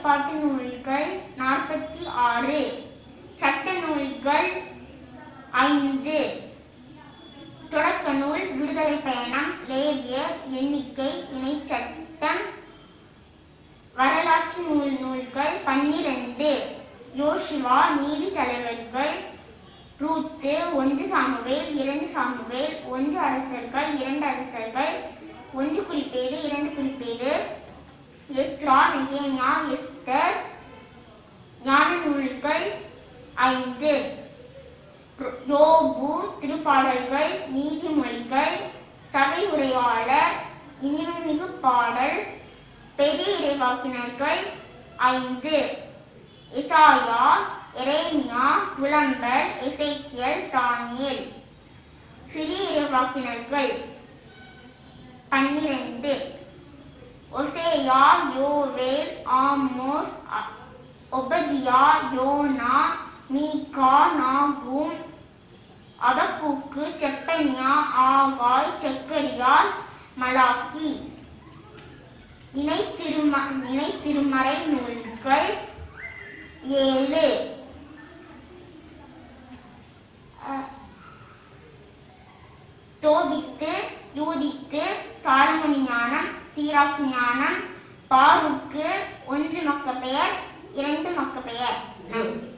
வழிபாட்டு நூல்கள் நாற்பத்தி ஆறு சட்ட நூல்கள் ஐந்து தொடக்க நூல் விடுதலை பயணம் லேவியர் எண்ணிக்கை இணைச்சட்டம் வரலாற்று நூல் நூல்கள் பன்னிரண்டு யோசிவா நீதி தலைவர்கள் ரூத்து ஒன்று சாமுவேல் இரண்டு சாமுவேல் ஒன்று அரசர்கள் இரண்டு அரசர்கள் ஒன்று குறிப்பேடு இரண்டு குறிப்பேடு எஸ்ரா நெகேமியா எஸ்தர் ஞான நூல்கள் ஐந்து யோபு திருப்பாடல்கள் நீதிமொழிகள் சபை உரையாளர் இனிமைமிகு பாடல் பெரிய இறைவாக்கினர்கள் ஐந்து இசாயா எரேமியா புலம்பல் எசேக்கியல் தானியேல் சிறிய இறைவாக்கினர்கள் பன்னிரண்டு ஒசேயா யோவேல் ஆமோஸ் அ- ஒபதியா யோனா மீகா நாகூம் அபக்கூக்கு செப்பனியா ஆகாய் செக்கரியா மலாக்கி இணை திரும இணை திருமறை நூல்கள் ஏழு அஹ், தோபித்து யூதித்து சாலமணி ஞானம் சீராக்கி ஞானம் பாருக்கு ஒன்று மக்க பெயர் இரண்டு மக்க பெயர் நன்றி